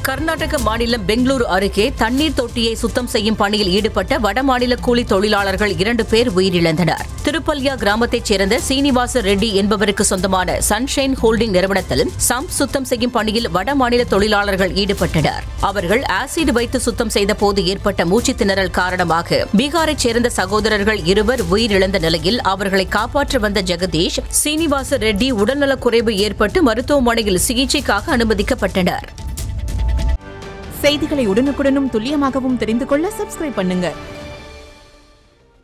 கர்நாடக மாநிலம் பெங்களூரு அருகே தண்ணீர் தொட்டியை சுத்தம் செய்யும் பணியில் ஈடுபட்ட வடமாநில கூலி தொழிலாளர்கள் இரண்டு பேர் உயிரிழந்தனர் திருப்பல்யா கிராமத்தைச் சேர்ந்த சீனிவாச ரெட்டி என்பவருக்கு சொந்தமான சன்ஷைன் ஹோல்டிங் நிறுவனத்தில் சம்ப் சுத்தம் செய்யும் பணியில் வடமாநில தொழிலாளர்கள் ஈடுபட்டனர் அவர்கள் ஆசிட் வைத்து சுத்தம் செய்த போது ஏற்பட்ட மூச்சுத் திணறல் காரணமாக பீகாரைச் சேர்ந்த சகோதரர்கள் இருவர் உயிரிழந்த நிலையில் அவர்களை காப்பாற்ற வந்த ஜெகதீஷ் சீனிவாச ரெட்டி உடல்நலக்குறைவு ஏற்பட்டு மருத்துவமனையில் சிகிச்சைக்காக அனுமதிக்கப்பட்டனர் செய்திகளை உடனுக்குடனும் துல்லியமாகவும் தெரிந்து கொள்ள சப்ஸ்கிரைப் பண்ணுங்க